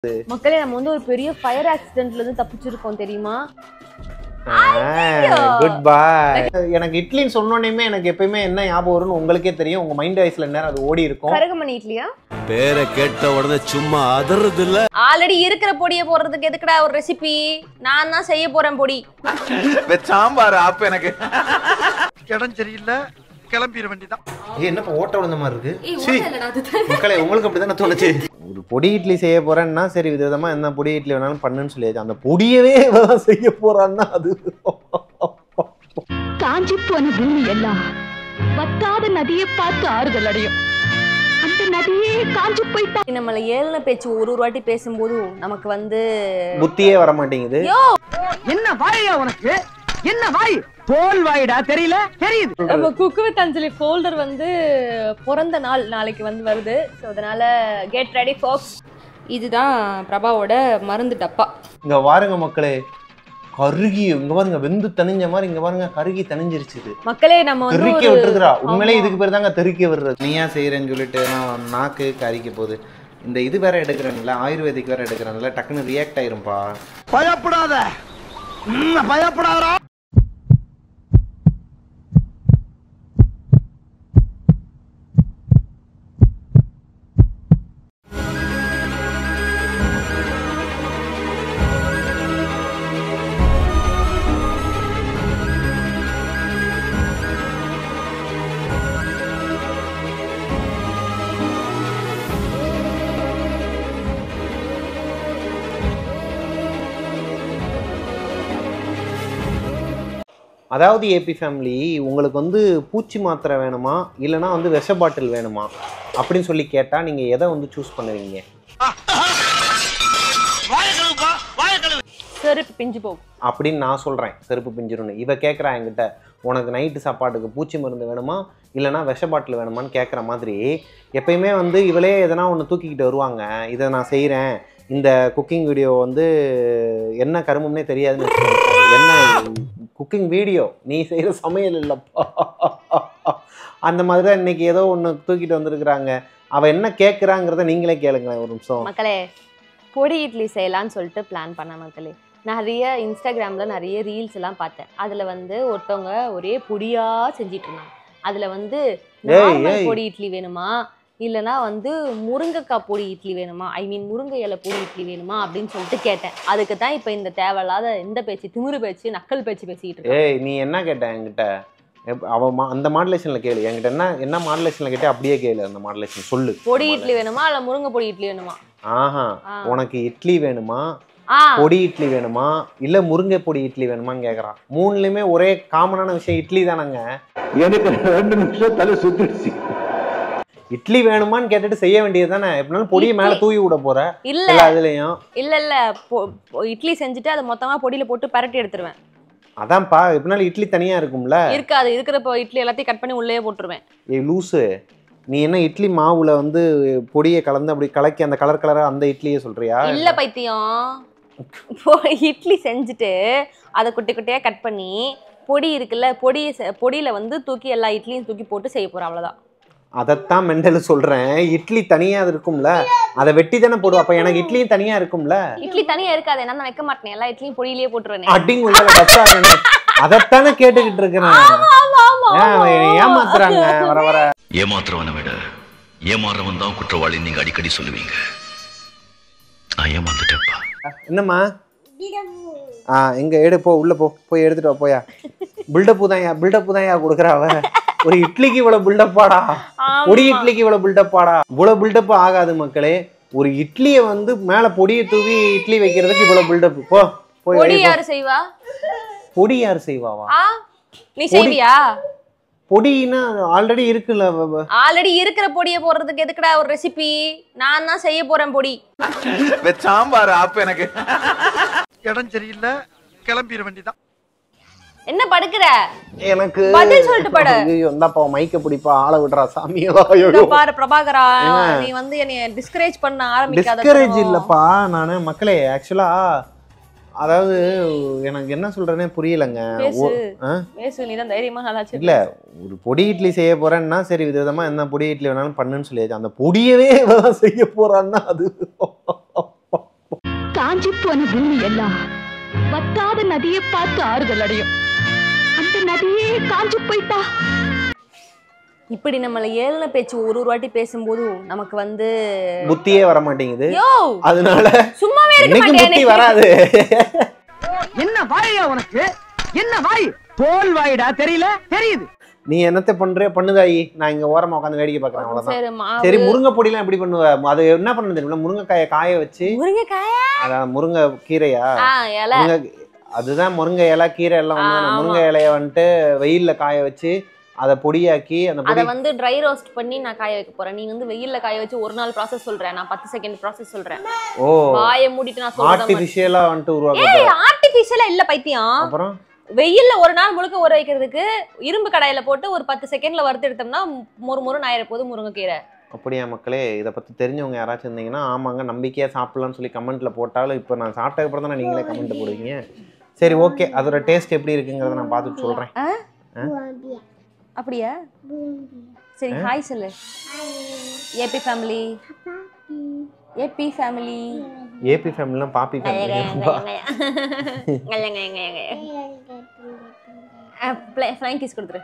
மக்களே நம்ம வந்து ஒரு பெரிய ஃபயர் ஆக்சிடென்ட்ல இருந்து தப்பிச்சிருக்கோம் தெரியுமா குட் பாய் எனக்கு இட்லின்னு சொன்னோன்னே எனக்கு எப்பயுமே என்ன ஞாபகம் வரும்னு உங்களுக்கே தெரியும் உங்க மைண்ட் வாய்ஸ்ல நேரம் அது ஓடி இருக்கும் கருகமணி இட்லியா பேரை கேட்ட உடனே சும்மா அதறது இல்ல ஆல்ரெடி இருக்கிற பொடியை போடுறதுக்கு எதுக்குடா ஒரு ரெசிபி நான் தான் செய்ய போறேன் பொடி சாம்பார் ஆப்பு எனக்கு இடம் சரியில்லை கிளம்பிட வேண்டியதான் ஏய், என்னப்பா ஓட்ட விழுந்த மாதிரி இருக்கு சீ. மக்களே உங்களுக்கு அப்படிதானே தோணுச்சு ஒரு பொடி இட்லி செய்ய போறேன்னா சரி விதவிதமா என்ன பொடி இட்லி வேணாலும் பண்ணுன்னு சொல்லியாச்சு அந்த பொடியவே இவ தான் செய்ய போறான்னா அது காஞ்சி போன பூமி எல்லாம் வத்தாத நதியை பார்த்து ஆறுதல் அடையும் அந்த நதியே காஞ்சி போயிட்டா நம்மள ஏழுன பேச்சு ஒரு ஒரு வாட்டி பேசும்போது நமக்கு வந்து புத்தியே வர மாட்டேங்குது என்ன வாயா உனக்கு என்ன வாய் தோல் வாயிடா தெரியல தெரியுது நம்ம குக்கு வித் அஞ்சலி ஃபோல்டர் வந்து பிறந்த நாள் நாளைக்கு வந்து வருது ஸோ அதனால கெட் ரெடி ஃபாக்ஸ் இதுதான் பிரபாவோட மருந்து டப்பா இங்க பாருங்க மக்களே கருகி இங்க பாருங்க வெந்து தணிஞ்ச மாதிரி இங்க பாருங்க கருகி தணிஞ்சிருச்சு இது மக்களே நம்ம வந்து தெறிக்க ஒரு- விட்டுருக்குறா உண்மையிலே ஆமா. இதுக்கு பேர் தாங்க தெறிக்க விடுறது நீயா செய்யறேன்னு சொல்லிட்டு நான் நாக்கு கறிக்க போகுது இந்த இது வேற எடுக்கிறேன்ல ஆயுர்வேதிக் வேற எடுக்கிறேன்ல டக்குன்னு ரியாக்ட் ஆயிரும்பா பயப்படாத ம், பயப்படாதடா அதாவது ஏபி ஃபேமிலி உங்களுக்கு வந்து பூச்சி மாத்திரை வேணுமா இல்லைனா வந்து விஷ பாட்டில் வேணுமா அப்படின்னு சொல்லி கேட்டால் நீங்கள் எதை வந்து சூஸ் பண்ணுவீங்க செருப்பு பிஞ்சு போகும் அப்படின்னு நான் சொல்கிறேன் செருப்பு பிஞ்சிரும்னு இவ கேட்குறா என்கிட்ட உனக்கு நைட்டு சாப்பாட்டுக்கு பூச்சி மருந்து வேணுமா இல்லைனா விஷ பாட்டில் வேணுமான்னு கேட்குற மாதிரி எப்பயுமே வந்து இவளே எதனா ஒன்று தூக்கிக்கிட்டு வருவாங்க இதை நான் செய்கிறேன் இந்த குக்கிங் வீடியோ வந்து என்ன கருமம்னே தெரியாதுன்னு வச்சுக்கோங்க. என்ன குக்கிங் வீடியோ நீ செய்கிற சமையல் இல்லைப்பா அந்த மாதிரி தான் இன்னைக்கு ஏதோ ஒன்று தூக்கிட்டு வந்திருக்கிறாங்க அவள் என்ன கேட்குறாங்கிறத நீங்களே கேளுங்களேன் ஒரு நிமிஷம் மக்களே பொடி இட்லி செய்யலாம்னு சொல்லிட்டு பிளான் பண்ண மக்களே நிறைய இன்ஸ்டாகிராம்ல நிறைய ரீல்ஸ் எல்லாம் பார்த்தேன் அதுல வந்து ஒருத்தவங்க ஒரே பொடியா செஞ்சிட்டு இருந்தாங்க அதுல வந்து நார்மல் ஏய். பொடி இட்லி வேணுமா இல்லனா வந்து முருங்கைக்காய் பொடி இட்லி வேணுமா ஐ மீன் முருங்கை இலை பொடி இட்லி வேணுமா அப்படின்னு சொல்லிட்டு கேட்டேன் அதுக்கு தான் இப்போ இந்த தேவையில்லாத இந்த பேச்சு திமிரு பேச்சு நக்கல் பேச்சு பேசிக்கிட்டு இருக்கேன் ஏய் நீ என்ன கேட்ட என்கிட்ட எப்- அவ மா- அந்த மாடுலேஷன்ல கேளு என்கிட்ட என்ன என்ன மாடுலேஷன்ல கேட்டே அப்படியே கேளு அந்த மாடுலேஷன் சொல்லு பொடி இட்லி வேணுமா இல்ல முருங்கை பொடி இட்லி வேணுமா ஆஹா ஆ. உனக்கு இட்லி வேணுமா ஆ பொடி இட்லி வேணுமா இல்ல முருங்கை பொடி இட்லி வேணுமான்னு கேக்குறான் மூணுலயுமே ஒரே காமனான விஷயம் இட்லி தானங்க எனக்கு ரெண்டு நிமிஷம் தலை சுத்திடுச்சு இட்லி வேணுமான்னு கேட்டுட்டு செய்ய வேண்டியது தானே எப்படினாலும் பொடியை மேல தூவி விட போற இல்ல எல்லா இதுலயும் இல்ல இல்ல பொ- பொ- இட்லி செஞ்சுட்டு அதை மொத்தமா பொடியில போட்டு பரட்டி எடுத்துருவேன் அதான்ப்பா எப்படினாலும் இட்லி தனியா இருக்கும்ல இருக்காது இருக்கிற பொ- இட்லி எல்லாத்தையும் கட் பண்ணி உள்ளே போட்டுருவேன் ஏய் லூசு நீ என்ன இட்லி மாவுல வந்து பொடியை கலந்து அப்படி கலக்கி அந்த கலர் கலரா அந்த இட்லியை சொல்றியா இல்ல பைத்தியம் பொ- இட்லி செஞ்சுட்டு அதை குட்டி குட்டியா கட் பண்ணி பொடி இருக்குல்ல பொடி பொடியில வந்து தூக்கி எல்லா இட்லியும் தூக்கி போட்டு செய்ய போறோம் அவ்வளவுதான் அதைத்தான் மெண்டல் சொல்றேன் இட்லி தனியா இருக்கும்ல அதை வெட்டி தானே போடுவா அப்ப எனக்கு இட்லியும் தனியா இருக்கும்ல இட்லி தனியா இருக்காது நான் வைக்க மாட்டேன் எல்லா இட்லியும் பொடியிலேயே போட்டுருவேன் அடிங்க உங்களை கத்தாதுன்னு அதைத்தானே கேட்டுக்கிட்டு இருக்கிறேன் ஏன் அவன் என்னை ஏமாத்துறாங்க வர வர ஏமாத்துறவனை விட ஏமாறுறவன் தான் குற்றவாளி நீங்க அடிக்கடி சொல்லுவீங்க நான் ஏமாந்துட்டேன்ப்பா என்னம்மா ஆ எங்க எடு போ உள்ள போ போய் எடுத்துட்டு வா போயா பில்டப் தான் பில்டப் தான் யா கொடுக்குறா அவ ஒரு இட்லிக்கு இவ்வளவு பில்டப்பாடா பொடி இட்லிக்கு இவ்வளவு பில்டப்பாடா இவ்வளவு பில்டப் ஆகாது மக்களே ஒரு இட்லியை வந்து மேல பொடியை தூவி இட்லி வைக்கிறதுக்கு இவ்வளவு பில்டப் போ போய் பொடி வெளிய போ. யாரு செய்வா பொடி யார் செய்வாவா ஆ நீ செய்வியா பொடின்னா ஆல்ரெடி இருக்குல்ல வ- வ- ஆல்ரெடி இருக்கிற பொடியை போடுறதுக்கு எதுக்குடா ஒரு ரெசிபி நான் தான் செய்ய போறேன் பொடி சாம்பார் ஆப்பு எனக்கு இடம் சரியில்லை கிளம்பிட வேண்டியதான் என்ன படுக்கிற எனக்கு பதில் சொல்லிட்டு படு. ஐயோ இந்தாப்பா மைக்க பிடிப்பா ஆள விடுறா சாமியோ இதோ பாரு பிரபாகரா ஏங்க? நீ வந்து என்னைய டிஸ்கரேஜ் பண்ண ஆரம்பிக்காத டிஸ்கரேஜ் தருணம். இல்லப்பா நான் மக்களே ஆக்சுவலா அதாவது எனக்கு என்ன சொல்றேனே புரியலங்க பேசு ஓ- ஆ? பேசு நீ தான் தைரியமா நல்லா இல்ல ஒரு பொடி இட்லி செய்ய போறேன்னா சரி விதவிதமா என்ன பொடி இட்லி வேணாலும் பண்ணுன்னு சொல்லியாச்சு அந்த பொடியவே இவ தான் செய்ய போறான்னா அது காஞ்சி போன பூமி எல்லாம் வத்தாத நதியை பார்த்து ஆறுதல் அடையும் அந்த நதியே காஞ்சி போயிட்டா இப்படி நம்மள ஏளன பேச்சு ஒரு ஒரு வாட்டி பேசும்போதும் நமக்கு வந்து புத்தியே வர மாட்டேங்குது யோ அதனால சும்மாவே இருக்க இன்னைக்கு புத்தி மாட்டேன் வராது என்ன வாயா உனக்கு என்ன வாய் தோல் வாயிடா தெரியல தெரியுது நீ என்னத்த பண்ற பண்ணுதாயி நான் இங்க ஓரமா உட்காந்து வேடிக்கை பாக்குறேன் அவ்வளவுதான் சரி மாவு சரி முருங்கை பொடிலாம் எப்படி பண்ணுவ அது என்ன பண்ணணும் தெரியுமா முருங்கைக்காயை காய வச்சு முருங்கைக்காயா அதான் முருங்கை கீரையா ஆ இலை முருங்கை அதுதான் முருங்கை இலை கீரை எல்லாம் ஆ, வந்து ஆமா. முருங்கை இலைய வந்துட்டு வெயில்ல காய வச்சு அதை பொடியாக்கி அந்த அத பொடி வந்து ட்ரை ரோஸ்ட் பண்ணி நான் காய வைக்க போறேன் நீ வந்து வெயில்ல காய வச்சு ஒரு நாள் ப்ராசஸ் சொல்றேன் நான் பத்து செகண்ட் ப்ராசஸ் சொல்றேன் ஓ வாயை மூடிட்டு நான் சொல்றேன் ஆர்டிபிஷியலா வந்துட்டு ஏய் உருவாக்க ஆர்டிபிஷியலா இல்ல பைத்தியம் அப்புறம் வெயில்ல ஒரு நாள் முழுக்க ஊற வைக்கிறதுக்கு இரும்பு கடாயில போட்டு ஒரு பத்து செகண்ட்ல வறுத்து எடுத்தோம்னா மொறு மொறு ஆயிர போது முருங்கைக்கீரை அப்படியா மக்களே இதை பத்தி தெரிஞ்சவங்க யாராச்சும் இருந்தீங்கன்னா ஆமாங்க நம்பிக்கையா சாப்பிடலாம்னு சொல்லி கமெண்ட்ல போட்டாலும் இப்போ நான் சாப்பிட்டதுக்கு அப்புறம் தானே நீங்களே கமெண்ட் போடுவீங்க சரி ஓகே அதோட டேஸ்ட் எப்படி இருக்குங்கிறத நான் பார்த்துட்டு சொல்றேன் அப்படியா சரி ஹாய் சொல்லு happy family happy family happy ஃபேமிலிலாம் பாப்பி ஃபேமிலி ஃப்ளைங் கிஸ் கொடுத்துரு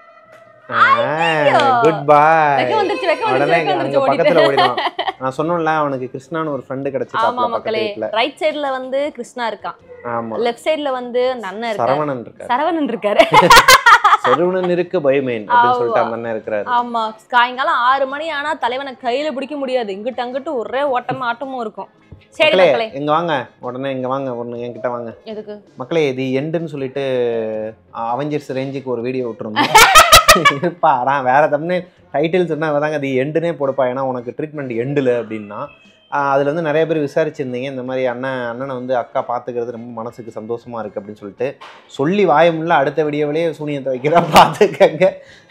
குட் பாய் வெக்க வந்துருச்சு வெக்க உடனே வந்துருச்சு வெக்க அங்க வந்துருச்சு பக்கத்துல ஓடிட்டேன் ஓடிடுவான் நான் சொன்னேன்ல அவனுக்கு கிருஷ்ணான்னு ஒரு ஃப்ரெண்டு ஆமா கிடைச்சிட்டாப்ல பக்கத்து மக்களே வீட்டுல ரைட் சைடுல வந்து கிருஷ்ணா இருக்கான் ஆமா லெஃப்ட் சைடுல வந்து அந்த அண்ணன் இருக்காரு சரவணன் இருக்காரு சரவணன் இருக்காரு சரவணன் இருக்கு பயமேன் அப்படின்னு சொல்லிட்டு ஆமா. அந்த அண்ணன் இருக்கிறாரு ஆமா சாயங்காலம் ஆறு மணி ஆனா தலைவனை கையில பிடிக்க முடியாது இங்கிட்டு அங்கிட்டு ஒரே ஓட்டமும் ஆட்டமும் இருக்கும் சரி மக்களே மக்களே இங்க வாங்க உடனே இங்க வாங்க ஒண்ணு என்கிட்ட வாங்க எதுக்கு மக்களே இது எண்டுன்னு சொல்லிட்டு அவெஞ்சர்ஸ் ரேஞ்சுக்கு ஒரு வீடியோ விட்டுருந்தோம் இருப்பா அதான் வேற தமிழ் டைட்டில் சொன்னா தாங்க அது எண்டுனே போடுப்பா ஏன்னா உனக்கு ட்ரீட்மெண்ட் எண்டில் அப்படின்னா ஆஹ் அதுல வந்து நிறைய பேர் விசாரிச்சிருந்தீங்க இந்த மாதிரி அண்ணன் அண்ணனை வந்து அக்கா பார்த்துக்கிறது ரொம்ப மனசுக்கு சந்தோஷமா இருக்கு அப்படின்னு சொல்லிட்டு சொல்லி வாயமுள்ள அடுத்த வீடியோவிலேயே சூனியத்தை வைக்கிறா பார்த்துக்கங்க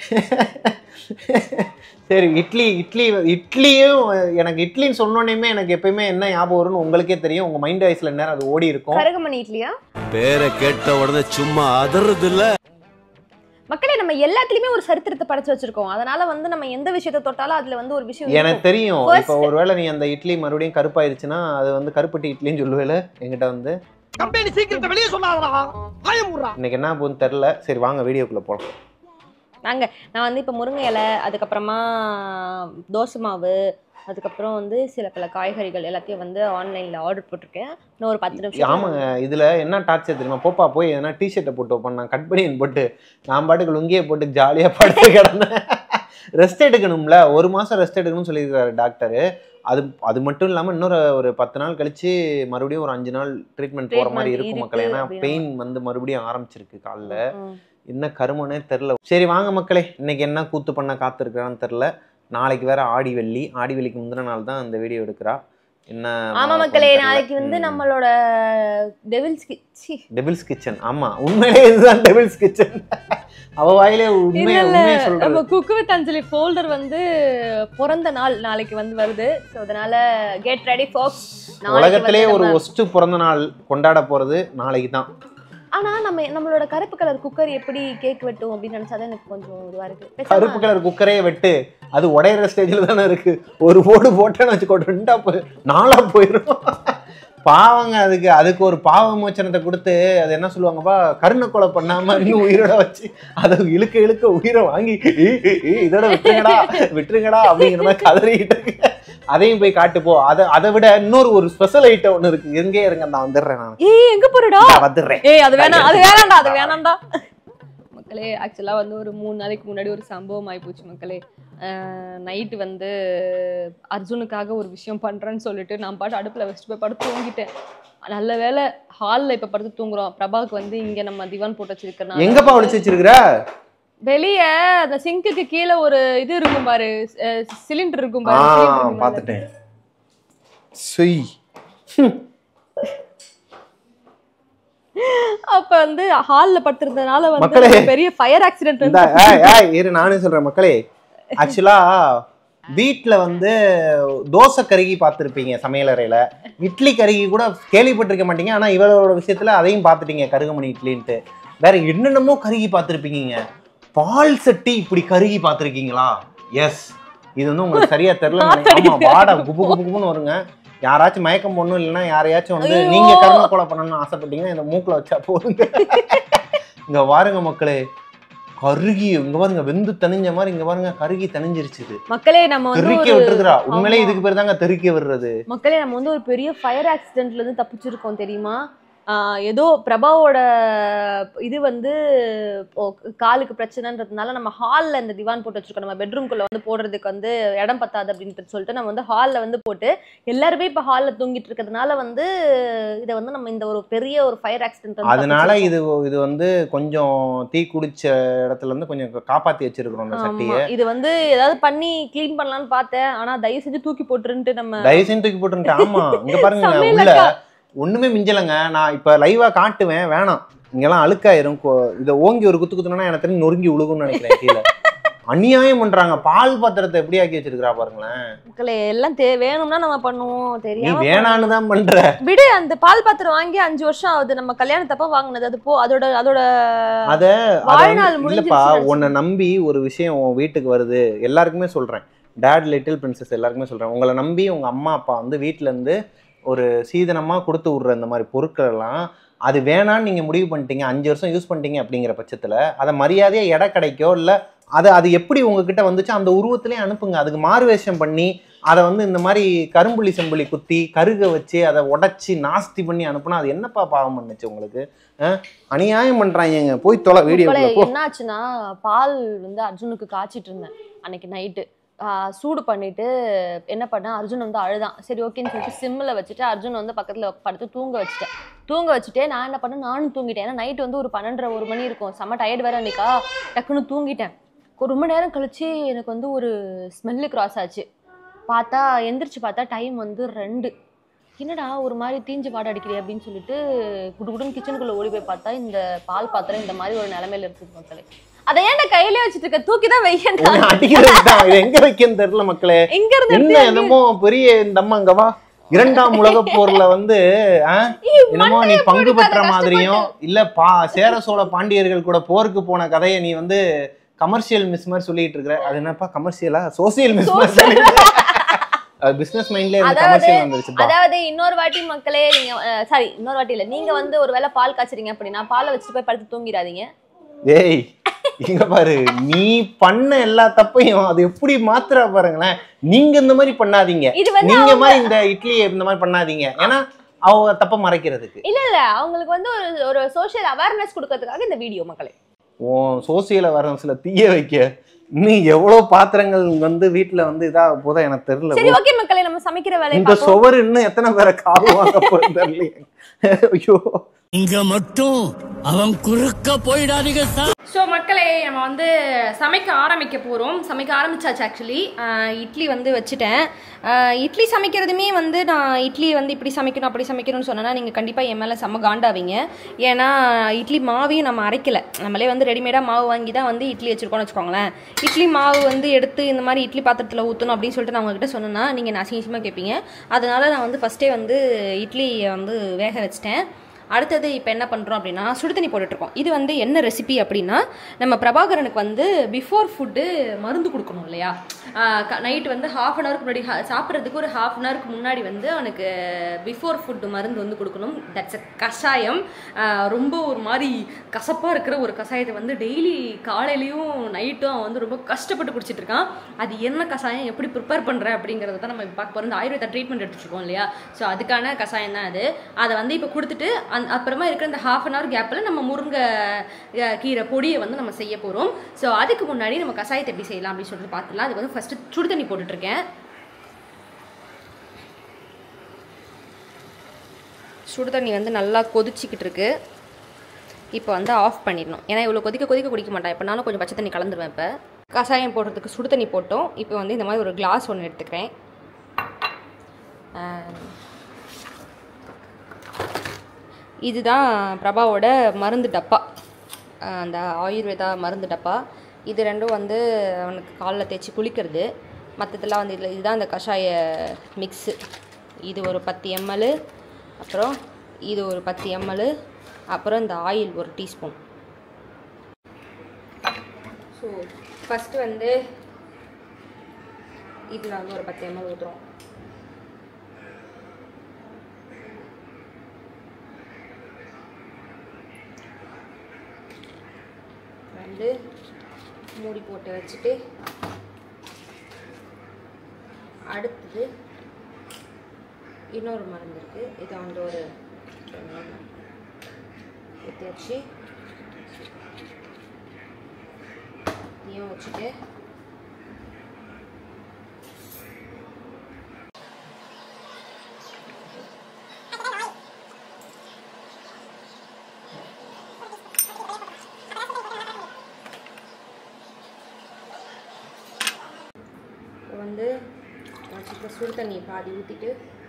சரி இட்லி இட்லி இட்லியும் எனக்கு இட்லின்னு சொன்னோன்னே எனக்கு எப்பயுமே என்ன ஞாபகம் வரும்னு உங்களுக்கே தெரியும் உங்க மைண்ட் வாய்ஸ்ல நேரம் அது ஓடி இருக்கும் கருகமணி இட்லியா பேரை கேட்ட உடனே சும்மா அதறது இல்ல மக்களே நம்ம எல்லாத்துலயுமே ஒரு சரித்திரத்தை படைச்சு வச்சிருக்கோம் அதனால வந்து நம்ம எந்த விஷயத்தை தொட்டாலும் அதுல வந்து ஒரு விஷயம் எனக்கு இருக்கும். தெரியும் First- இப்போ ஒருவேளை நீ அந்த இட்லி மறுபடியும் கருப்பாயிருச்சுன்னா அது வந்து கருப்பட்டி இட்லின்னு சொல்லுவேல என்கிட்ட வந்து கம்பெனி சீக்கிரத்தை வெளியே சொல்லாதடா பயமுறா இன்னைக்கு என்ன போகுதுன்னு தெரில சரி வாங்க வீடியோக்குள்ள போகலாம் நாங்க நான் வந்து இப்போ முருங்கை இலை அதுக்கப்புறமா தோசை மாவு அதுக்கப்புறம் வந்து சில பல காய்கறிகள் எல்லாத்தையும் வந்து ஆன்லைன்ல ஆர்டர் போட்டிருக்கேன் இன்னும் ஒரு பத்து நிமிஷம் ஆமாங்க இதுல என்ன டார்ச்சர் தெரியுமா போப்பா போய் எதனா டிஷர்ட்டை போட்டு வைப்பேன் நான் கட் பண்ணியன் போட்டு நான் பாட்டுக்கு லுங்கியை போட்டு ஜாலியா படுத்து கிடந்தேன் ரெஸ்ட் எடுக்கணும்ல ஒரு மாசம் ரெஸ்ட் எடுக்கணும்னு சொல்லியிருக்காரு டாக்டர் அது அது மட்டும் இல்லாம இன்னொரு ஒரு பத்து நாள் கழிச்சு மறுபடியும் ஒரு அஞ்சு நாள் ட்ரீட்மெண்ட் போற மாதிரி Treatment இருக்கும் இருக்கு மக்களே ஏன்னா அப்படின்னா. பெயின் வந்து மறுபடியும் ஆரம்பிச்சிருக்கு காலில் ம். என்ன கருமனே தெரில சரி வாங்க மக்களே இன்னைக்கு என்ன கூத்து பண்ண காத்திருக்கிறான்னு தெரில நாளைக்கு வேற ஆடி வெள்ளி ஆடி வெள்ளிக்கு முந்தின நாள் தான் இந்த வீடியோ எடுக்கிறா என்ன ஆமா மக்களே நாளைக்கு வந்து நம்மளோட டெவில்ஸ் டெபிள்ஸ் கிச்சன் ஆமா உண்மையிலே இதுதான் டெபிள்ஸ் கிச்சன் அவ வாயிலே உண்மையை உண்மையை நம்ம சொல்றது குக்கு வித் அஞ்சலி ஃபோல்டர் வந்து பிறந்த நாள் நாளைக்கு வந்து வருது ஸோ அதனால கெட் ரெடி ஃபோக்ஸ் உலகத்திலே ஒரு ஒஸ்ட் பிறந்த நாள் கொண்டாட போறது நாளைக்கு தான் ஆனா நம்ம நம்மளோட கருப்பு கலர் குக்கர் எப்படி கேக் வெட்டும் அப்படின்னு நினைச்சாதான் எனக்கு கொஞ்சம் இதுவா இருக்கு பேசாம- கருப்பு கலர் குக்கரே வெட்டு அது உடையிற ஸ்டேஜில் தானே இருக்கு ஒரு போடு போட்டேன்னு வச்சுக்கோ ரெண்டா போய் நாளா போயிடும் பாவங்க அதுக்கு அதுக்கு ஒரு பாவ மோச்சனத்தை கொடுத்து அது என்ன சொல்லுவாங்கப்பா கருணை கொலை பண்ணாம இன்னும் உயிரோட வச்சு அதை இழுக்க இழுக்க உயிரை வாங்கி "ஈ, ஈ, ஈ, இதோட விட்டுருங்கடா விட்டுருங்கடா அப்படிங்கிற மாதிரி கதறிக்கிட்டு இருக்கு அதையும் போய் காட்டு போ அதை அதை விட இன்னொரு ஒரு ஸ்பெஷல் ஐட்டம் ஒன்று இருக்கு எங்கே இருங்க நான் வந்துடுறேன் நான் ஏய் எங்க போறடா நான் வந்துடுறேன் ஏய் அது வேணாம் அது வேணாம்டா அது வேணாம்டா மக்களே ஆக்சுவலாக வந்து ஒரு மூணு நாளைக்கு முன்னாடி ஒரு சம்பவம் ஆயிப்போச்சு மக்களே நைட்டு வந்து அர்ஜுனுக்காக ஒரு விஷயம் பண்றேன்னு சொல்லிட்டு நான் பாட்டு அடுப்புல வச்சுட்டு போய் படுத்து தூங்கிட்டேன் நல்ல வேளை ஹாலில் இப்போ படுத்து தூங்குறோம் பிரபாவுக்கு வந்து இங்க நம்ம திவான் போட்டு வச்சிருக்கேன் எங்கப்பா ஒளிச்சு வச்சிருக்கிற வெளியே அந்த சிங்குக்கு கீழே ஒரு இது இருக்கும் பாரு சிலிண்டர் இருக்கும் ஆ பாரு cylinder இருக்கும் பாரு. பார்த்துட்டேன் சுய் அப்ப வந்து ஹால்ல படுத்திருந்தனால வந்து மக்களே. ஒரு பெரிய ஃபயர் ஆக்சிடென்ட் இந்த வந்து ஏய், ஏய், இரு நானே சொல்றேன் மக்களே ஆக்சுவலா வீட்ல வந்து தோசை கருகி பார்த்துருப்பீங்க சமையலறையில இட்லி கருகி கூட கேள்விப்பட்டிருக்க மாட்டீங்க ஆனா இவளோட விஷயத்துல அதையும் பார்த்துட்டீங்க கருகமணி இட்லின்ட்டு வேற என்னென்னமோ கருகி பார்த்துருப்பீங்க பால் சட்டி இப்படி கருகி பார்த்துருக்கீங்களா எஸ் இது வந்து உங்களுக்கு சரியா தெரியல ஆமா வாடை குபு குபு குபுன்னு வருங்க யாராச்சும் மயக்கம் போடணும் இல்லைன்னா யாரையாச்சும் வந்து ஐயோ! நீங்க கருணை கொலை பண்ணணும்னு ஆசைப்பட்டீங்கன்னா இந்த மூக்குல வச்சா போதுங்க இங்க பாருங்க மக்களே கருகி இங்க பாருங்க வெந்து தணிஞ்ச மாதிரி இங்க பாருங்க கருகி தணிஞ்சிருச்சு இது மக்களே நம்ம வந்து தெறிக்க ஒரு விட்டுருக்குறா உண்மையிலே ஆமா. இதுக்கு பேர் தாங்க தெறிக்க விடுறது மக்களே நம்ம வந்து ஒரு பெரிய ஃபயர் ஆக்சிடென்ட்ல இருந்து தப்பிச்சிருக்கோம் தெரியுமா ஆஹ் ஏதோ பிரபாவோட இது வந்து ஓ, காலுக்கு பிரச்சனைன்றதுனால நம்ம ஹால்ல இந்த திவான் போட்டு வச்சிருக்கோம் நம்ம பெட்ரூம்குள்ள வந்து போடுறதுக்கு வந்து இடம் பத்தாது அப்படின்ட்டு சொல்லிட்டு நம்ம வந்து ஹால்ல வந்து போட்டு எல்லாருமே இப்ப ஹால்ல தூங்கிட்டு இருக்கிறதுனால வந்து இதை வந்து நம்ம இந்த ஒரு பெரிய ஒரு ஃபயர் ஆக்சிடென்ட் அதனால இது இது வந்து கொஞ்சம் தீ குடிச்ச இடத்துல இருந்து கொஞ்சம் காப்பாத்தி வச்சிருக்கிறோம் அந்த சட்டியை இது வந்து ஏதாவது பண்ணி க்ளீன் பண்ணலாம்னு பார்த்தேன் ஆனா தயவு செஞ்சு தூக்கி போட்டுருன்ட்டு நம்ம தயவு செஞ்சு தூக்கி போட்டுருந்துட்டு ஆமா இங்க பாருங்க சமையல் உள்ள அக்கா. ஒண்ணுமே மிஞ்சலைங்க நான் இப்ப லைவா காட்டுவேன் வேணாம் இங்கெல்லாம் அழுக்காயிரும் கொ- இதை ஓங்கி ஒரு குத்து குத்துனா எனக்கு தெரிஞ்சு நொறுங்கி விழுகும்னு நினைக்கிறேன் கீழே அநியாயம் பண்றாங்க பால் பாத்திரத்தை எப்படி ஆக்கி வச்சிருக்கா பாருங்களேன் மக்களே எல்லாம் தே வேணும்னா நம்ம பண்ணுவோம் நீ தெரியாம வேணான்னு தான் பண்ற விடு அந்த பால் பாத்திரம் வாங்கி அஞ்சு வருஷம் ஆகுது நம்ம கல்யாணத்தப்ப வாங்குனது அது போ அதோட அதோட அத அத வாழ்நாள் வந்து- இல்லப்பா முடிஞ்சிருச்சு உன்னை நம்பி ஒரு விஷயம் உன் வீட்டுக்கு வருது எல்லாருக்குமே சொல்றேன் டேட் லிட்டில் பிரின்சஸ் எல்லாருக்குமே சொல்றேன் உங்களை நம்பி உங்க அம்மா அப்பா வந்து வீட்ல இருந்து ஒரு சீதனமா கொடுத்து விடுற இந்த மாதிரி பொருட்கள் எல்லாம் அது வேணான்னு நீங்க முடிவு பண்ணிட்டீங்க அஞ்சு வருஷம் யூஸ் பண்ணிட்டீங்க அப்படிங்கிற பட்சத்துல அதை மரியாதையா எடை கிடைக்கோ இல்ல அதை அது எப்படி உங்ககிட்ட வந்துச்சோ அந்த உருவத்திலே அனுப்புங்க அதுக்கு மாறுவேஷம் பண்ணி அதை வந்து இந்த மாதிரி கரும்புள்ளி செம்புள்ளி குத்தி கருக வச்சு அதை உடைச்சி நாஸ்தி பண்ணி அனுப்புனா அது என்னப்பா பாவம் பண்ணுச்சு உங்களுக்கு அஹ்? அநியாயம் பண்றாங்க போய் தொலை வீடியோ மக்களே, என்னாச்சுன்னா பால் வந்து அர்ஜுனுக்கு காய்ச்சிட்டு இருந்தேன் அன்னைக்கு நைட்டு சூடு பண்ணிட்டு என்ன பண்ணேன் அர்ஜுன் வந்து அழுதான் சரி ஓகேன்னு சொல்லிட்டு சிம்மில் வச்சுட்டு அர்ஜுன் வந்து பக்கத்தில் படுத்து தூங்க வச்சுட்டேன் தூங்க வச்சுட்டே நான் என்ன பண்ணேன் நானும் தூங்கிட்டேன் ஏன்னா நைட் வந்து ஒரு பன்னெண்டரை ஒரு மணி இருக்கும் செம்ம டயர்டு வேற அன்னைக்கா டக்குன்னு தூங்கிட்டேன் ஒரு ரொம்ப நேரம் கழிச்சு எனக்கு வந்து ஒரு ஸ்மெல்லு கிராஸ் ஆச்சு பார்த்தா எந்திரிச்சு பார்த்தா டைம் வந்து ரெண்டு என்னடா ஒரு மாதிரி தீஞ்சு வாடை அடிக்கிறே அப்படின்னு சொல்லிட்டு குடுகுடுன்னு கிச்சனுக்குள்ள ஓடி போய் பார்த்தா இந்த பால் பாத்திரம் இந்த மாதிரி ஒரு நிலைமையில இருக்குது மக்களே அதை ஏன்டா கையிலே வச்சுட்டு இருக்க தூக்கி தான் வையண்டா அடிக்கிறது தான் இது எங்க வைக்கன்னு தெரியல மக்களே எங்க இருந்து என்ன எடுத்து என்னமோ பெரிய இந்த அம்மா இங்க வா இரண்டாம் உலகப் போர்ல வந்து ஆ, என்னமோ நீ பங்கு பெற்ற மாதிரியும் இல்ல பா சேர சோழ பாண்டியர்கள் கூட போருக்கு போன கதையை நீ வந்து கமர்ஷியல் மிஸ் மாதிரி சொல்லிட்டு இருக்கிற அது என்னப்பா கமர்ஷியலா சோசியல் மிஸ் மாதிரி பிசினஸ் மைண்ட்ல இருந்து அதாவது- கமர்ஷியல் வந்துருச்சுப்பா அதாவது இன்னொரு வாட்டி மக்களே நீங்க சாரி இன்னொரு வாட்டி இல்ல நீங்க வந்து ஒருவேளை பால் காய்ச்சறீங்க அப்படின்னா பாலை வச்சுட்டு போய் படுத்து தூங்கிடாதீங்க ஏய் இங்க பாரு நீ பண்ண எல்லா தப்பையும் அது எப்படி மாத்துறா பாருங்களேன் நீங்க இந்த மாதிரி பண்ணாதீங்க இது வந்து நீங்க மாதிரி இந்த இட்லி இந்த மாதிரி பண்ணாதீங்க ஏன்னா அவ தப்ப மறைக்கிறதுக்கு இல்ல இல்ல அவங்களுக்கு வந்து ஒரு ஒரு சோஷியல் அவேர்னஸ் கொடுக்கறதுக்காக இந்த வீடியோ மக்களே உன் சோசியல் அவேர்னஸ்ல தீய வைக்க இன்னும் எவ்வளவு பாத்திரங்கள் வந்து வீட்டுல வந்து இதா போதா எனக்கு தெரியல சரி ஓகே மக்களே நம்ம சமைக்கிற வேலையை இந்த பார்ப்போம் சுவர் இன்னும் எத்தனை பேரை காவு வாங்க போகுது தெரியலையே ஐயோ இங்க மட்டும் அவன் குறுக்க போயிடாதீங்க சார் ஸோ மக்களே நம்ம வந்து சமைக்க ஆரம்பிக்க போகிறோம் சமைக்க ஆரம்பிச்சாச்சு ஆக்சுவலி இட்லி வந்து வச்சுட்டேன் ஆஹ் இட்லி சமைக்கிறதுமே வந்து நான் இட்லி வந்து இப்படி சமைக்கணும் அப்படி சமைக்கணும்னு சொன்னேன்னா நீங்கள் கண்டிப்பாக என் மேலே செம்ம காண்டாவீங்க ஏன்னா இட்லி மாவையும் நம்ம அரைக்கல நம்மளே வந்து ரெடிமேடாக மாவு வாங்கி தான் வந்து இட்லி வச்சுருக்கோம்னு வச்சுக்கோங்களேன் இட்லி மாவு வந்து எடுத்து இந்த மாதிரி இட்லி பாத்திரத்தில் ஊற்றணும் அப்படின்னு சொல்லிட்டு நான் உங்ககிட்ட சொன்னேன்னா நீங்கள் அசிங்கமாக கேட்பீங்க அதனால நான் வந்து ஃபஸ்ட்டே வந்து இட்லியை வந்து வேக வச்சிட்டேன் அடுத்தது இப்போ என்ன பண்ணுறோம் அப்படின்னா சுடுதண்ணி போட்டுட்ருக்கோம் இது வந்து என்ன ரெசிபி அப்படின்னா நம்ம பிரபாகரனுக்கு வந்து பிஃபோர் ஃபுட்டு மருந்து கொடுக்கணும் இல்லையா நைட்டு வந்து ஹாஃப் அன் ஹவருக்கு முன்னாடி ha- சாப்பிட்றதுக்கு ஒரு ஹாஃப் அன் ஹவருக்கு முன்னாடி வந்து அவனுக்கு பிஃபோர் ஃபுட்டு மருந்து வந்து கொடுக்கணும் தட்ஸ் அ கஷாயம் ஆஹ் ரொம்ப ஒரு மாதிரி கசப்பாக இருக்கிற ஒரு கஷாயத்தை வந்து டெய்லி காலையிலையும் நைட்டும் அவன் வந்து ரொம்ப கஷ்டப்பட்டு குடிச்சிட்டு இருக்கான் அது என்ன கஷாயம் எப்படி ப்ரிப்பேர் பண்ணுறேன் அப்படிங்கிறத தான் நம்ம இப்ப பார்க்க போகிறோம் இந்த ஆயுர்வேதா ட்ரீட்மெண்ட் எடுத்துருக்கோம் இல்லையா ஸோ அதுக்கான கஷாயம் தான் அது அதை வந்து இப்போ கொடுத்துட்டு அந் அப்புறமா இருக்கிற இந்த ஹாஃப் அன் ஹவர் கேப்பில் நம்ம முருங்கை அஹ், கீரை பொடியை வந்து நம்ம செய்ய போகிறோம் ஸோ அதுக்கு முன்னாடி நம்ம கஷாயத்தை எப்படி செய்யலாம் அப்படின்னு சொல்லிட்டு பார்த்துலாம் அதுக்கு வந்து ஃபஸ்ட்டு சுடு தண்ணி போட்டுட்ருக்கேன் சுடு தண்ணி வந்து நல்லா கொதிச்சிக்கிட்டு இருக்கு இப்போ வந்து ஆஃப் பண்ணிடணும் ஏன்னா இவ்வளோ கொதிக்க கொதிக்க குடிக்க மாட்டேன் இப்போ நானும் கொஞ்சம் பச்சை தண்ணி கலந்துருவேன் இப்போ கஷாயம் போடுறதுக்கு சுடு தண்ணி போட்டோம் இப்போ வந்து இந்த மாதிரி ஒரு கிளாஸ் ஒன்று எடுத்துக்கிறேன் அஹ், இதுதான் பிரபாவோட மருந்து டப்பா அஹ், அந்த ஆயுர்வேதா மருந்து டப்பா இது ரெண்டும் வந்து அவனுக்கு காலில் தேய்ச்சி குளிக்கிறது மற்றதெல்லாம் வந்து இதில் இதுதான் இந்த கஷாய மிக்ஸு இது ஒரு பத்து எம்எல் அப்புறம் இது ஒரு பத்து எம்எல் அப்புறம் இந்த ஆயில் ஒரு டீஸ்பூன் ஸோ ஃபஸ்ட்டு வந்து இதில் வந்து ஒரு பத்து எம்எல் ஊற்றுறோம் வந்து மூடி போட்டு வச்சுட்டு அடுத்தது இன்னொரு மருந்து இருக்குது இதை வந்து ஒரு ஊற்றி வச்சு இதையும் வச்சுட்டு இப்போ வந்து வச்சுட்டு சுடு தண்ணி பாதி ஊற்றிட்டு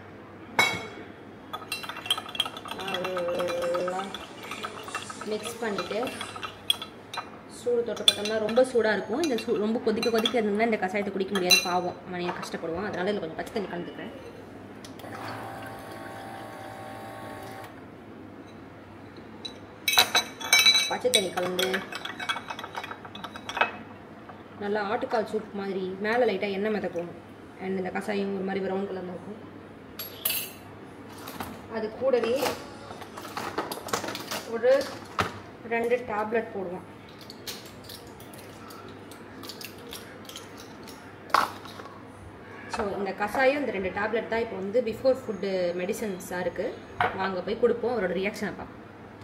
நல்லா மிக்ஸ் பண்ணிவிட்டு சூடு தொட்டு பார்த்தோம்னா ரொம்ப சூடாக இருக்கும் இந்த சூ ரொம்ப கொதிக்க கொதிக்க இருந்தோம்னா இந்த கஷாயத்தை குடிக்க முடியாது பாவம் மணியை கஷ்டப்படுவோம் அதனால இதில் கொஞ்சம் பச்சை தண்ணி கலந்துக்கிறேன் பச்சை தண்ணி கலந்து நல்லா ஆட்டுக்கால் சூப் மாதிரி மேலே லைட்டாக எண்ணெய் மிதக்கும் அண்ட் இந்த கஷாயம் ஒரு மாதிரி ப்ரௌன் கலரில் இருக்கும் அது கூடவே ஒரு ரெண்டு டேப்லெட் போடுவோம் ஸோ இந்த கஷாயம் இந்த ரெண்டு டேப்லெட் தான் இப்போ வந்து பிஃபோர் ஃபுட்டு மெடிசன்ஸாக இருக்குது வாங்க போய் கொடுப்போம் அவரோட ரியாக்ஷனை பார்ப்போம்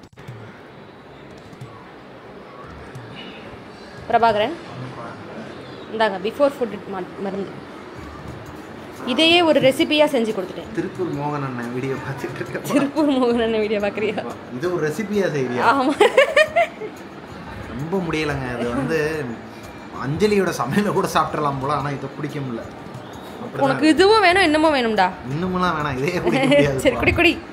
பிரபாகரன் இந்தாங்க பிஃபோர் ஃபுட் மருந்து இதையே ஒரு ரெசிபியாக செஞ்சு கொடுத்துட்டேன் திருப்பூர் மோகன் அண்ணன் வீடியோ பார்த்துட்டு இருக்கேன் திருப்பூர் மோகன் வீடியோ பார்க்குறியா இது ஒரு ரெசிபியா செய்யறியா ஆமாம் ரொம்ப முடியலைங்க அது வந்து அஞ்சலியோட சமையல கூட சாப்பிட்றலாம் போல ஆனா இதை பிடிக்க முடியல அப்படிதான் உனக்கு இதுவும் வேணும் இன்னமும் வேணும்டா இன்னுமெல்லாம் வேணாம் இதே குடிக்க முடியாது சரி குடி குடி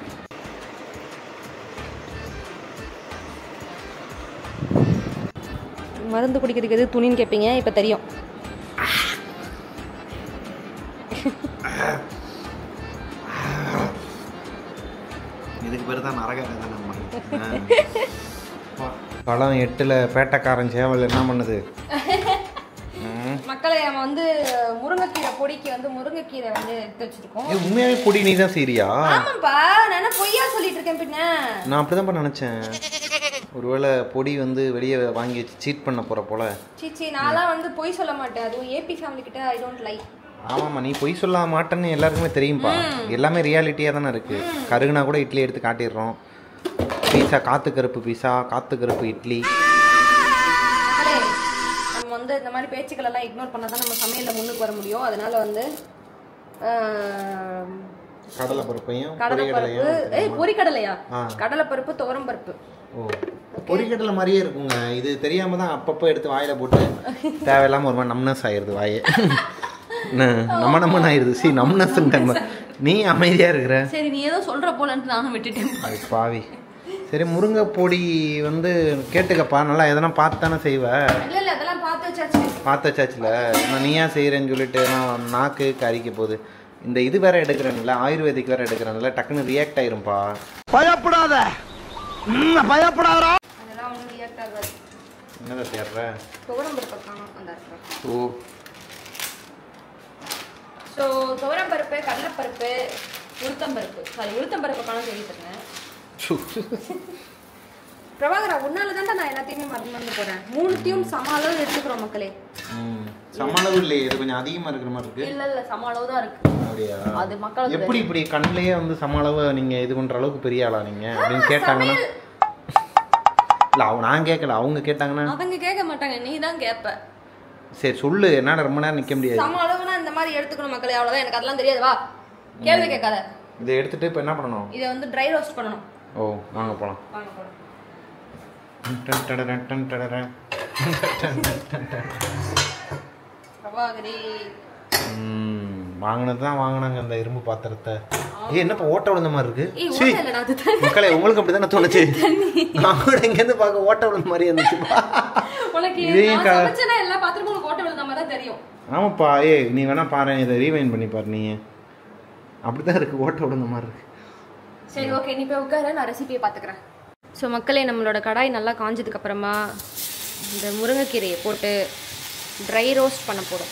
மருந்து குடிக்கிறதுக்கு எது துணின்னு கேட்பீங்க இப்போ தெரியும் இதுக்கு பேர் தான் நரக வேதனை நம்ம படம் எட்டுல பேட்டைக்காரன் சேவல் என்ன பண்ணுது ம். மக்களை நம்ம வந்து முருங்கைக்கீரை பொடிக்கு வந்து முருங்கைக்கீரை வந்து எடுத்து வச்சிருக்கோம் ஏய், உண்மையாவே பொடி நீ தான் செய்றியா ஆமாப்பா நான் என்ன பொய்யா சொல்லிட்டு இருக்கேன் பின்ன நான் அப்படிதான் நினைச்சேன் ஒருவேளை பொடி வந்து வெளியே வாங்கி வச்சு சீட் பண்ண போற போல சீச்சி நான்லாம் வந்து பொய் சொல்ல மாட்டேன் அதுவும் ஏபி ஃபேமிலி கிட்ட ஐ டோன்ட் லைக் ஆமாம்மா நீ பொய் சொல்ல மாட்டேன்னு எல்லாருக்குமே தெரியும்பா எல்லாமே ரியாலிட்டியாக தானே இருக்கு கருகுனா கூட இட்லி எடுத்து காட்டிடுறோம் பீஸா காத்து கருப்பு பீஸா காத்து கருப்பு இட்லி மக்களே, நம்ம வந்து இந்த மாதிரி பேச்சுக்கள் எல்லாம் இக்னோர் பண்ணா தான் நம்ம சமையல்ல முன்னுக்கு வர முடியும் அதனால வந்து ஆஹ், கடலை பருப்பையும் கடலைப்பருப்பு ஏய் பொரிக்கடலையா ஆ. கடலைப்பருப்பு துவரம் பருப்பு ஓ பொரிக்கடலை மாதிரியே இருக்குங்க இது தெரியாம தான் அப்பப்போ எடுத்து வாயில போட்டு தேவையில்லாம ஒரு மாதிரி நம்னஸ் ஆயிருது வாயே என்ன, நம்ம நம்ம ஆயிருது சி நம்னஸ் நீ அமைதியா இருக்கிற சரி நீ ஏதோ சொல்ற போலன்ட்டு நானும் விட்டுட்டேன் அது பாவி சரி முருங்கை பொடி வந்து கேட்டுக்கப்பா நல்லா எதனா பார்த்து தானே செய்வ இல்ல இல்ல அதெல்லாம் பார்த்து வச்சாச்சு பார்த்து வச்சாச்சுல நான் நீயா செய்கிறேன்னு சொல்லிட்டு நான் நாக்கு கறிக்க போகுது இந்த இது வேற எடுக்கிறேன்ல ஆயுர்வேதிக் வேற எடுக்கிறேன்ல டக்குன்னு ரியாக்ட் ஆயிரும்பா பயப்படாத ம், பயப்படாதடா அதெல்லாம் ஒன்றும் ரியாக்ட் ஆகாது என்னதை தேடுற துவரம் பருப்பு காணும் அந்த இருக்கிறேன் ஓ ஸோ துவரம் பருப்பு கடலைப்பருப்பு உளுத்தம்பருப்பு சாரி உளுத்தம்பருப்பு காணும் சொல்லிட்டு இருந்தேன் சு. பிரபாகரா உன்னால தான்டா நான் எல்லாத்தையுமே மறந்து மறந்து போறேன் மூணுத்தையும் சம அளவு எடுத்துக்கிறோம் மக்களே ம் சமளவு இல்லையே இது கொஞ்சம் அதிகமாக இருக்கிற மாதிரி இருக்கு இல்ல இல்ல சம அளவு தான் இருக்கு அப்படியா அது மக்களுக்கு எப்படி இப்படி கண்ணிலேயே வந்து சம அளவு நீங்க இது பண்ற அளவுக்கு பெரிய ஆளா நீங்க அப்படின்னு கேட்டாங்கன்னா இல்ல அவ நான் கேட்கல அவங்க கேட்டாங்கன்னா அவங்க கேட்க மாட்டாங்க நீ தான் கேட்ப சரி சொல்லு என்னால ரொம்ப நேரம் நிக்க முடியாது சம அளவுனா இந்த மாதிரி எடுத்துக்கணும் மக்களே அவ்வளவுதான் எனக்கு அதெல்லாம் தெரியாது வா கேள்வி கேட்காத இதை எடுத்துட்டு இப்போ என்ன பண்ணணும் இதை வந்து ட்ரை ரோஸ்ட் பண்ணணும் ஓ வாங்க போலாம் வாங்க போலாம் டன் டடடன் டன் டடடன். பிரபாகரி ம், வாங்கினது தான் வாங்கினாங்க இந்த இரும்பு பாத்திரத்தை ஏய் என்னப்பா ஓட்ட விழுந்த மாதிரி இருக்கு ஏய் சீ. ஓட்ட இல்லடா அது தண்ணி மக்களே உங்களுக்கு அப்படி தானே தோணுச்சு நான் கூட இங்கேருந்து பார்க்க ஓட்ட விழுந்த மாதிரி இருந்துச்சுப்பா உனக்கு இதையும் நான் க- சமைச்சேன்னா எல்லா பாத்திரமும் உனக்கு ஓட்ட விழுந்த மாதிரி தான் தெரியும் ஆமாப்பா ஏய் நீ வேணா பாரு இதை ரீவைன் பண்ணி பாரு நீ அப்படிதான் இருக்கு ஓட்ட விழுந்த மாதிரி இருக்கு சரி ஓகே நீ போய் உட்கார நான் ரெசிபியை பார்த்துக்கிறேன் ஸோ மக்களே நம்மளோட கடாய் நல்லா காஞ்சதுக்கு அப்புறமா இந்த முருங்கைக்கீரையை போட்டு ட்ரை ரோஸ்ட் பண்ண போகிறோம்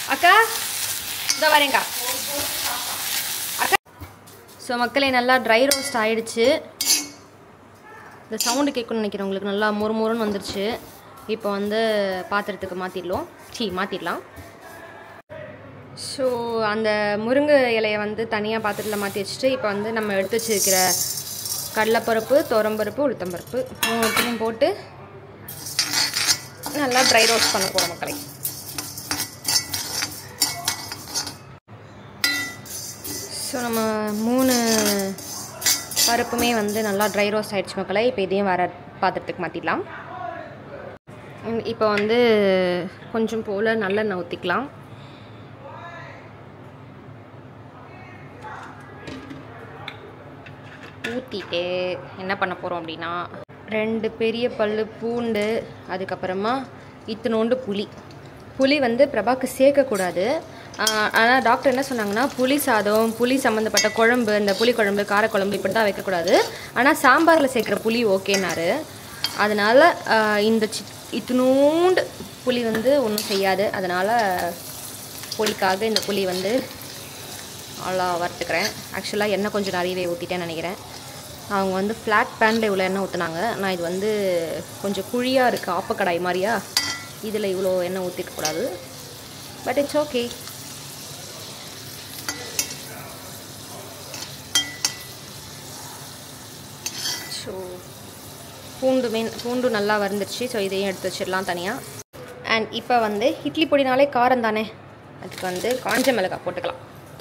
அக்கா இதோ வரேங்க்கா அக்கா ஸோ மக்களே நல்லா ட்ரை ரோஸ்ட் ஆயிடுச்சு இந்த சவுண்டு கேட்கணும்னு நினைக்கிறேன் உங்களுக்கு நல்லா மொறு மொறுன்னு வந்துருச்சு இப்போ வந்து பாத்திரத்துக்கு மாற்றிடலாம் சீ மாற்றிடலாம் ஸோ அந்த முருங்கை இலையை வந்து தனியாக பாத்திரத்தில் மாற்றி வச்சுட்டு இப்போ வந்து நம்ம எடுத்து வச்சிருக்கிற கடலைப்பருப்பு துவரம்பருப்பு உளுத்தம்பருப்பு மூணுத்தையும் போட்டு நல்லா ட்ரை ரோஸ்ட் பண்ண போகிறோம் மக்களை ஸோ நம்ம மூணு பருப்புமே வந்து நல்லா ட்ரை ரோஸ்ட் ஆயிடுச்சு மக்களை இப்போ இதையும் வர பாத்திரத்துக்கு மாற்றிடலாம் இப்போ வந்து கொஞ்சம் போல் நல்லெண்ணெய் ஊற்றிக்கலாம் ஊற்றிட்டு என்ன பண்ண போகிறோம் அப்படின்னா ரெண்டு பெரிய பல் பூண்டு அதுக்கப்புறமா இத்தினோண்டு புளி புளி வந்து பிரபாக்கு சேர்க்கக்கூடாது ஆனால் டாக்டர் என்ன சொன்னாங்கன்னா புளி சாதம் புளி சம்மந்தப்பட்ட குழம்பு இந்த புளி குழம்பு காரக்குழம்பு இப்படி தான் வைக்கக்கூடாது ஆனால் சாம்பாரில் சேர்க்குற புளி ஓகேனாரு அதனால் இந்த சி இத்தினூண்டு புளி வந்து ஒன்றும் செய்யாது அதனால் புளிக்காக இந்த புளி வந்து நல்லா வறுத்துக்கிறேன் ஆக்சுவலாக எண்ணெய் கொஞ்சம் நிறையவே ஊற்றிட்டேன்னு நினைக்கிறேன் அவங்க வந்து ஃப்ளாட் பேனில் இவ்வளோ எண்ணெய் ஊற்றுனாங்க நான் இது வந்து கொஞ்சம் குழியாக இருக்குது ஆப்பக்கடாய் மாதிரியா இதில் இவ்வளோ எண்ணெய் ஊற்றிருக்கக்கூடாது பட் இட்ஸ் ஓகே ஸோ பூண்டு மீன் பூண்டு நல்லா வந்துருச்சு ஸோ இதையும் எடுத்து வச்சிடலாம் தனியாக அண்ட் இப்போ வந்து இட்லி பொடினாலே காரம் தானே அதுக்கு வந்து காஞ்ச மிளகாய் போட்டுக்கலாம்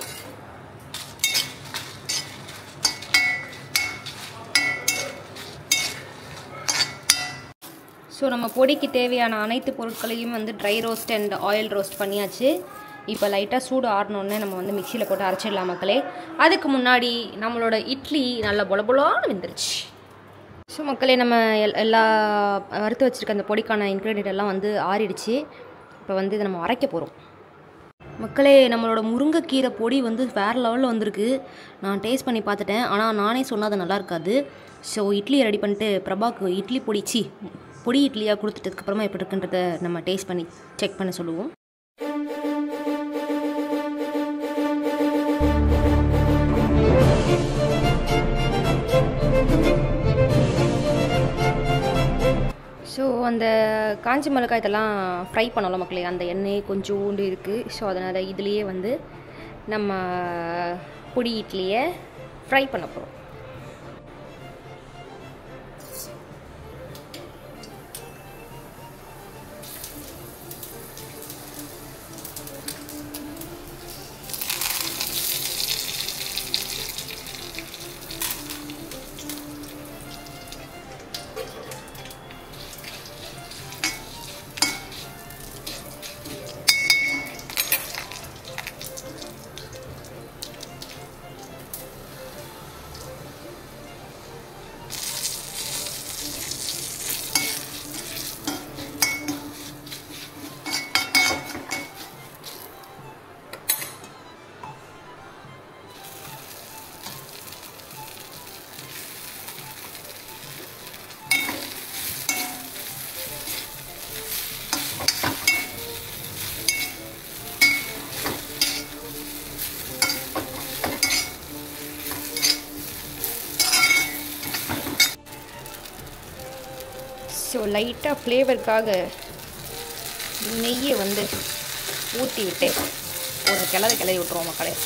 ஸோ நம்ம பொடிக்கு தேவையான அனைத்து பொருட்களையும் வந்து dry roast and oil roast பண்ணியாச்சு இப்போ லைட்டாக சூடு ஆறணுன்னே நம்ம வந்து மிக்சியில் போட்டு அரைச்சிடலாம் மக்களே அதுக்கு முன்னாடி நம்மளோட இட்லி நல்லா பொல பொலான்னு வெந்துருச்சு ஸோ மக்களே நம்ம எல் எல்லா வறுத்து வச்சுருக்க அந்த பொடிக்கான இன்க்ரீடியன்ட் எல்லாம் வந்து ஆறிடுச்சு இப்போ வந்து இதை நம்ம அரைக்க போகிறோம் மக்களே நம்மளோட முருங்கைக்கீரை பொடி வந்து வேறு லெவலில் வந்திருக்கு நான் டேஸ்ட் பண்ணி பார்த்துட்டேன் ஆனால் நானே சொன்னால் அது நல்லா இருக்காது ஸோ இட்லியை ரெடி பண்ணிட்டு பிரபாக்கு இட்லி பொடி சி பொடி இட்லியாக கொடுத்துட்டதுக்கப்புறமா எப்படி இருக்குன்றத நம்ம டேஸ்ட் பண்ணி செக் பண்ண சொல்லுவோம் ஸோ அந்த காஞ்சி மிளகாய் இதெல்லாம் ஃப்ரை பண்ணலாம் மக்களே அந்த எண்ணெய் கொஞ்சோண்டு இருக்குது ஸோ அதனால் இதுலேயே வந்து நம்ம பொடி இட்லியை ஃப்ரை பண்ண போகிறோம் ஸோ லைட்டாக ஃப்ளேவருக்காக நெய்யை வந்து ஊற்றி விட்டு ஒரு கிளறி கிளறி விட்ருவோம் மக்களே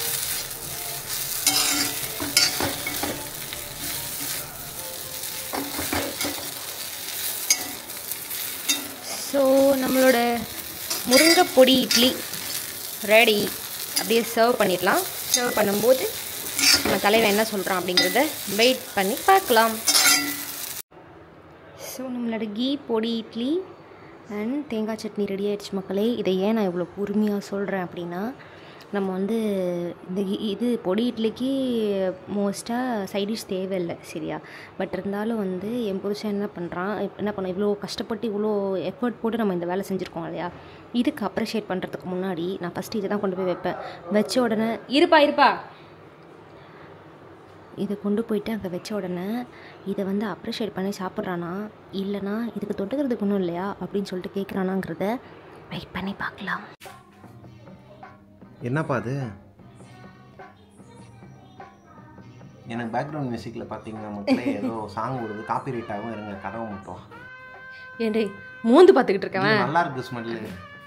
ஸோ நம்மளோட முருங்கை பொடி இட்லி ரெடி அப்படியே சர்வ் பண்ணிடலாம் சர்வ் பண்ணும்போது நம்ம தலைவன் என்ன சொல்கிறான் அப்படிங்கிறத வெயிட் பண்ணி பார்க்கலாம் ஸோ நம்மளோட கீ பொடி இட்லி அண்ட் தேங்காய் சட்னி ரெடி ஆயிடுச்சு மக்களே இதை ஏன் நான் இவ்வளோ பொறுமையாக சொல்கிறேன் அப்படின்னா நம்ம வந்து இந்த இ- இது பொடி இட்லிக்கு மோஸ்ட்டாக சைடிஷ் தேவையில்லை சரியா பட் இருந்தாலும் வந்து என் புருஷன் என்ன பண்ணுறான் என்ன பண்ண இவ்வளோ கஷ்டப்பட்டு இவ்வளோ எஃபர்ட் போட்டு நம்ம இந்த வேலை செஞ்சுருக்கோம் இல்லையா இதுக்கு அப்ரிஷியேட் பண்ணுறதுக்கு முன்னாடி நான் ஃபஸ்ட்டு இதை தான் கொண்டு போய் வைப்பேன் வச்ச உடனே இருப்பா இருப்பா இதை கொண்டு போயிட்டு அங்கே வச்ச உடனே இதை வந்து அப்ரிஷியேட் பண்ணி சாப்பிட்றானா இல்லைனா இதுக்கு தொட்டுக்கிறதுக்கு ஒன்றும் இல்லையா அப்படின்னு சொல்லிட்டு கேட்குறானாங்கிறத வெயிட் பண்ணி பார்க்கலாம் என்னப்பா அது எனக்கு பேக்ரவுண்ட் மியூசிக்கில் பார்த்தீங்கன்னா மக்களே ஏதோ சாங் வருது காப்பி ரைட் ஆகும் இருங்க கதவை மட்டும் ஏண்டே மூந்து பார்த்துக்கிட்டு இருக்கவன் இது நல்லா இருக்கு ஸ்மெல்லு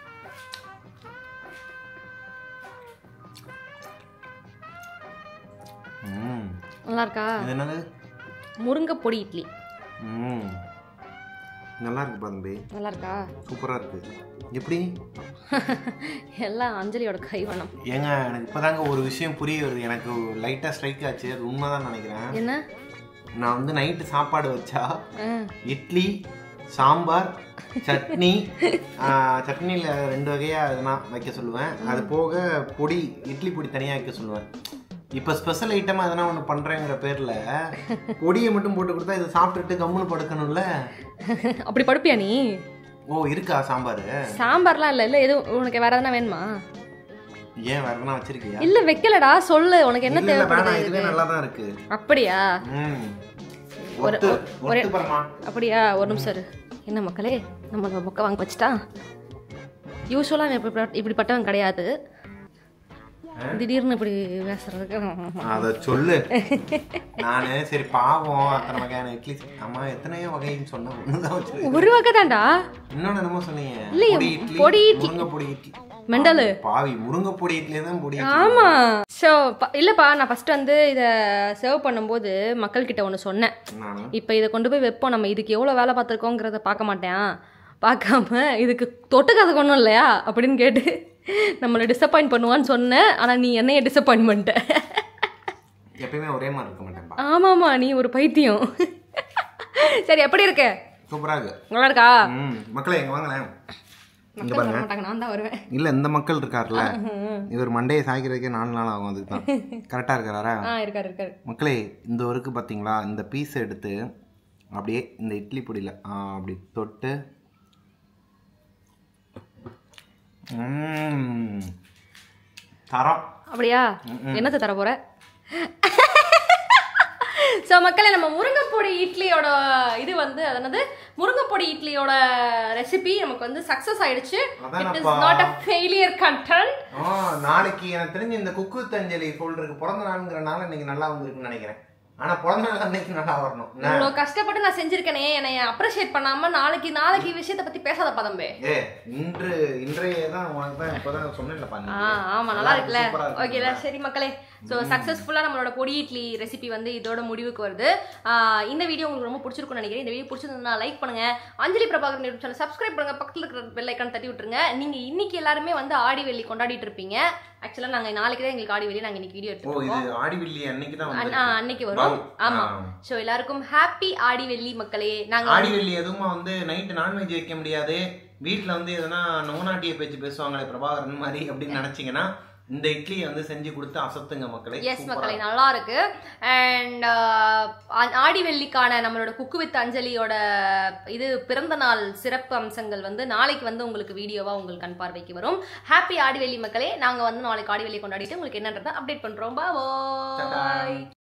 ம் நல்லா இருக்கா இது என்னது முருங்கை பொடி இட்லி ம் நல்லா இருக்கு தம்பி நல்லா இருக்கா சூப்பராக இருக்கு எப்படி எல்லாம் அஞ்சலியோட கைவண்ணம் ஏங்க எனக்கு இப்போதாங்க ஒரு விஷயம் புரிய வருது எனக்கு லைட்டாக ஸ்ட்ரைக் ஆச்சு அது உண்மைதான் நினைக்கிறேன் என்ன நான் வந்து நைட்டு சாப்பாடு வச்சா ஆ, இட்லி சாம்பார் சட்னி சட்னியில் ரெண்டு வகையாக எதனா வைக்க சொல்லுவேன் அது போக பொடி இட்லி பொடி தனியாக வைக்க சொல்லுவேன் இப்போ ஸ்பெஷல் ஐட்டமாக எதனா ஒன்று பண்ணுறேங்கிற பேரில் பொடியை மட்டும் போட்டு கொடுத்தா இதை சாப்பிட்டுட்டு கம்முன்னு படுக்கணும்ல அப்படி படுப்பியா நீ ஓ இருக்கா சாம்பார் சாம்பார்லாம் இல்லை இல்லை எதுவும் உனக்கு வேற எதனா வேணுமா ஏன் வேற எதனா வச்சிருக்கியா இல்ல வைக்கலடா சொல்லு உனக்கு என்ன இல்ல, இல்ல, வேணாம் தேவைப்படுது இதுவே நல்லா தான் இருக்கு அப்படியா ம் ஒரு- ஒத்து ஒரே- ஒத்து பரமா அப்படியா ஒரு நிமிஷம் இரு. என்ன மக்களே நம்ம மொக்க வாங்க வச்சுட்டா யூஸ்வலாக இப்படி இப்படிப்பட்டவன் கிடையாது திடீர்னு இப்படி பேசுறதுக்கு அத சொல்லு நானு சரி பாவம் அத்தனை வகையான இட்லி அம்மா எத்தனையோ வகைன்னு சொன்ன ஒண்ணுதான் வச்சிருக்கேன் ஒரு வகை தான்டா இன்னொன்னு என்னமோ சொன்னீங்க இல்லையே, பொடி இட்லி பொடி இட்லி. முருங்கை பொடி இட்லி மெண்டலு. பாவி முருங்கை பொடி இட்லி தான் பொடி இட்லி. ஆமா ஸோ இல்லப்பா நான் ஃபர்ஸ்ட் வந்து இதை சர்வ் பண்ணும்போது மக்கள்கிட்ட ஒன்று சொன்னேன் நானு இப்போ இதை கொண்டு போய் வைப்போம் நம்ம இதுக்கு எவ்வளோ வேலை பார்த்துருக்கோங்கிறத பார்க்க மாட்டேன் பார்க்காம இதுக்கு தொட்டுக்கிறதுக்கு ஒன்றும் இல்லையா அப்படின்னு கேட்டு நம்மளை டிசப்பாயிண்ட் பண்ணுவான்னு சொன்னேன் ஆனால் நீ என்னைய டிசப்பாயிண்ட் பண்ணிட்ட எப்பயுமே ஒரே மாதிரி இருக்க மாட்டேன்பா ஆமாம்மா நீ ஒரு பைத்தியம் சரி எப்படி இருக்கு சூப்பரா இருக்கு நல்லா இருக்கா ம் மக்களே எங்க வாங்களேன் இங்க மக்கள் வர பாருங்க மாட்டாங்க நான் தான் வருவேன் இல்ல இந்த மக்கள் இருக்காருல்ல இவர் மண்டையை சாய்க்கிறதுக்கே நாலு நாள் ஆகும் அதுக்கு தான் கரெக்டா இருக்காரா ஆ இருக்காரு இருக்காரு மக்களே இந்த ஒருக்கு பார்த்தீங்களா இந்த பீஸ் எடுத்து அப்படியே இந்த இட்லி பொடியில் அப்படி தொட்டு ம்ம். தரம் அப்படியா என்னத்தை தர போற ஸோ மக்களே நம்ம முருங்கைப்பொடி இட்லியோட இது வந்து அது என்னது முருங்கைப்பொடி இட்லியோட ரெசிபி நமக்கு வந்து சக்ஸஸ் ஆயிடுச்சு இட் இஸ் அதானப்பா. நாட் அ ஃபெயிலியர் கண்டென்ட் ஆ நாளைக்கு எனக்கு தெரிஞ்சு இந்த குக்கு தஞ்சலி ஃபோல்டருக்கு பிறந்த நாளுங்கிறனால இன்னைக்கு நல்லா வந்திருக்குன்னு நினைக்கிறேன் ஆனா பிறந்த நாள் அன்னைக்கு நல்லா வரணும் என்ன? இவ்வளோ கஷ்டப்பட்டு நான் செஞ்சிருக்கேனே என்னை அப்ரிஷியேட் பண்ணாம நாளைக்கு நாளைக்கு விஷயத்தை பத்தி பேசாதப்பா தம்பி ஏ இன்று இன்றைய தான் உனக்கு தான் இப்போதான் சொன்னேன்லப்பா நீ. ஆ ஆமா நல்லா இருக்குல்ல சூப்பரா இருக்கு. ஓகேல சரி மக்களே ஸோ சக்ஸஸ்ஃபுல்லாக நம்மளோட பொடி இட்லி ரெசிபி வந்து இதோட முடிவுக்கு வருது ஆ, இந்த வீடியோ உங்களுக்கு ரொம்ப பிடிச்சிருக்கும்னு நினைக்கிறேன் இந்த வீடியோ பிடிச்சிருந்தா லைக் பண்ணுங்க Anjali Prabhakar YouTube channel subscribe பண்ணுங்க பக்கத்தில் இருக்கிற பெல் ஐக்கான் தட்டி விட்டுருங்க நீங்க இன்னைக்கு எல்லாருமே வந்து ஆடி வெள்ளி கொண்டாடிட்டு இருப்பீங்க ஆக்சுவலாக நாங்க நாளைக்கு தான் எங்களுக்கு ஆடி வெள்ளி நாங்க இன்னைக்கு வீடியோ ஓ எடுத்துருக்கோம் இது ஆடிவில்லி அன்னைக்கு தான் அன்- வந்திருக்கு. ஆ, அன்னைக்கு வரும் வாவ். ஆமா ஆ. ஸோ எல்லாருக்கும் ஹாப்பி ஆடி வெள்ளி மக்களே நாங்க ஆடிவெள்ளி எதுவுமா வந்து நைட்டு நான்வெஜ் வைக்க முடியாது வீட்டில் வந்து எதனா நோனாட்டிய பேச்சு பேசுவாங்களே பிரபாகரன் மாதிரி அப்படின்னு நினைச்சீங்கன்னா இந்த இட்லியை வந்து செஞ்சு கொடுத்து அசத்துங்க மக்களே எஸ் சூப்பரா மக்களே நல்லா இருக்கு அண்ட் ஆடி வெள்ளிக்கான நம்மளோட குக்கு வித் அஞ்சலியோட இது பிறந்த நாள் சிறப்பு அம்சங்கள் வந்து நாளைக்கு வந்து உங்களுக்கு வீடியோவா உங்களுக்கு கண் பார்வைக்கு வரும் ஹாப்பி ஆடி வெள்ளி மக்களே நாங்க வந்து நாளைக்கு ஆடி வெள்ளி கொண்டாடிட்டு உங்களுக்கு என்னன்றதை அப்டேட் பண்றோம் Ta-ta. பாய்